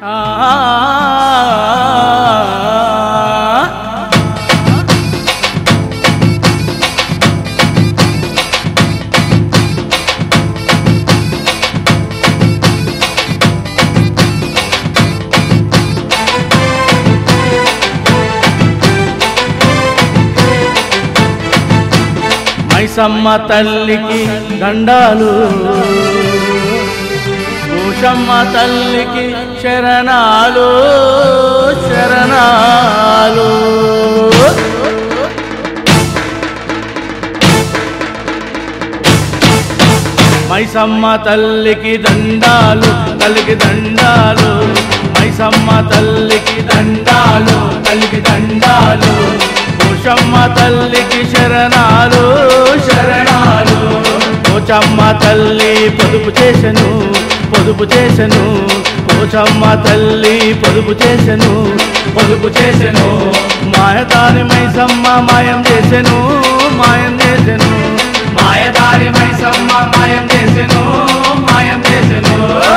మైసమ్మ తల్లికి దండాలు భూషమ్మ తల్లికి శరణాలు శరణాలు మైసమ్మ తల్లికి దండాలు తల్లికి దండాలు మైసమ్మ తల్లికి దండాలు తల్లికి దండాలు భూషమ్మ తల్లికి శరణాలు శరణాలు పోచమ్మ తల్లి పొదుపు చేసెను పొదుపు చేసెను పోచమ్మ తల్లి పొదుపు చేసెను పొదుపు చేసెను మాయదారి మైసమ్మ మాయం చేసెను మాయం చేసెను మాయదారి మైసమ్మ మాయం చేసెను మాయం చేసెను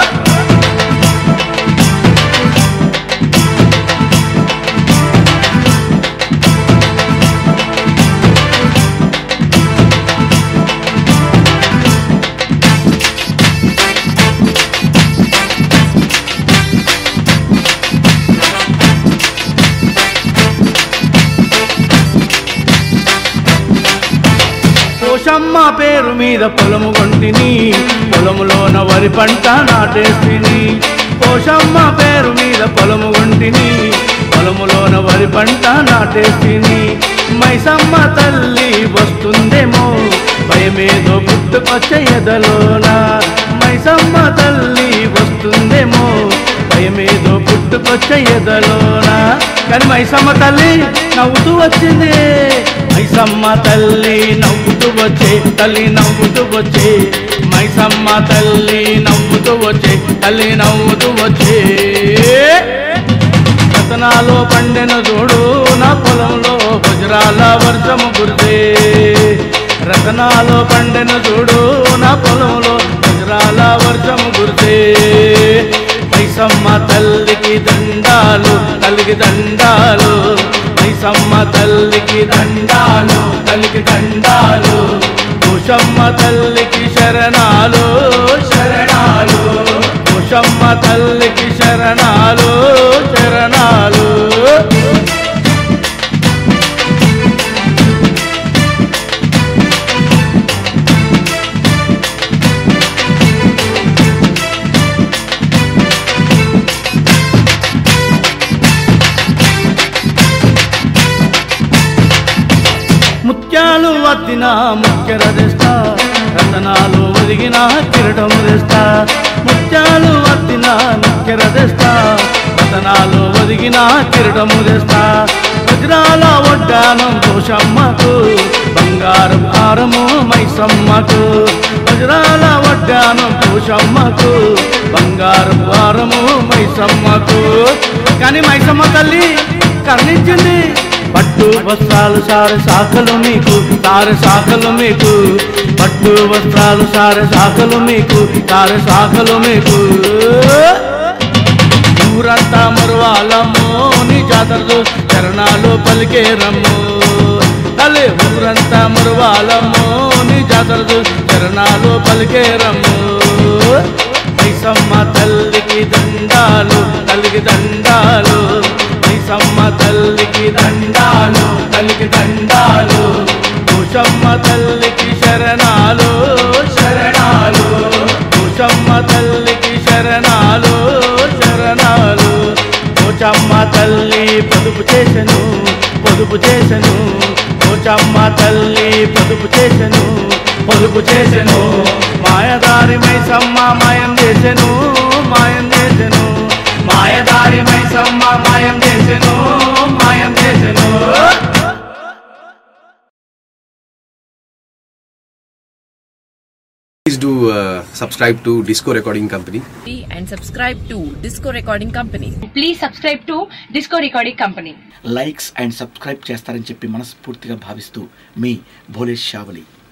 పోషమ్మ పేరు మీద పొలము కొంటిని పొలములోన వరి పంట నాటేస్తిని పోషమ్మ పేరు మీద పొలము కొంటిని పొలములోన వరి పంట నాటేస్తిని మైసమ్మ తల్లి వస్తుందేమో భయమేదో పుట్టుకొచ్చే ఎదలోన మైసమ్మ తల్లి వస్తుందేమో భయమేదో పుట్టుకొచ్చే ఎదలోన కానీ మైసమ్మ తల్లి నవ్వుతూ వచ్చింది మైసమ్మ తల్లి నవ్వుతూ వచ్చే తల్లి నవ్వుతూ వచ్చే మైసమ్మ తల్లి నవ్వుతూ వచ్చే తల్లి నవ్వుతూ వచ్చే రతనాలో పండిన చూడు నా పొలంలో వజ్రాల వర్షము కురిసే రతనాలో పండిన చూడు నా పొలంలో వజ్రాల వర్షము కురిసే మైసమ్మ తల్లికి దండాలు తల్లికి దండాలు మైసమ్మ తల్లికి దండాలు తల్లికి దండాలు భూషమ్మ తల్లికి శరణాలు శరణాలు భూషమ్మ తల్లికి శరణాలు శరణాలు ముత్యాలు వద్దిన ముఖ్యర తెస్తా రతనాలు ఒదిగిన కిరటము తెస్తా ముత్యాలు వద్దిన ముఖ్యర తెస్తా రతనాలు ఒదిగిన కిరటము తెస్తా వజ్రాల వడ్డానం దోషమ్మకు బంగారం హారము మైసమ్మకు వజ్రాల వడ్డానం దోషమ్మకు బంగారం హారము మైసమ్మకు కానీ మైసమ్మ తల్లి కర్ణించింది పట్టు వస్త్రాలు సారె శాఖలు మీకు తారె శాఖలు మీకు పట్టు వస్త్రాలు సారె శాఖలు మీకు తారె శాఖలు మీకు ఊరంతా మరువాలము నీ జాతరలు చరణాలు పలికే రమ్ము తల్లి ఊరంతా మరువాలము నీ జాతరలు చరణాలు పలికే రమ్ము మైసమ్మ తల్లికి దండాలు తల్లికి దండాలు మైసమ్మ తల్లికి దండాలు తల్లికి దండాలు భూషమ్మ తల్లికి శరణాలు శరణాలు భూషమ్మ తల్లికి శరణాలు శరణాలు పోచమ్మ తల్లి పొదుపు చేసెను పొదుపు చేసెను పోచమ్మ తల్లి పొదుపు చేసెను పొదుపు చేసెను మాయదారి మైసమ్మ మాయం చేసెను మాయం చేసెను మాయదారి మైసమ్మ మాయం చేసెను మాయం చేసెను Please do uh, subscribe to Disco Recording Company. and subscribe to Disco Recording Company. Please subscribe to Disco Recording Company. Likes and subscribe చేస్తారని చెప్పి మనస్ఫూర్తిగా భావిస్తూ మీ భోలేష్ షావలి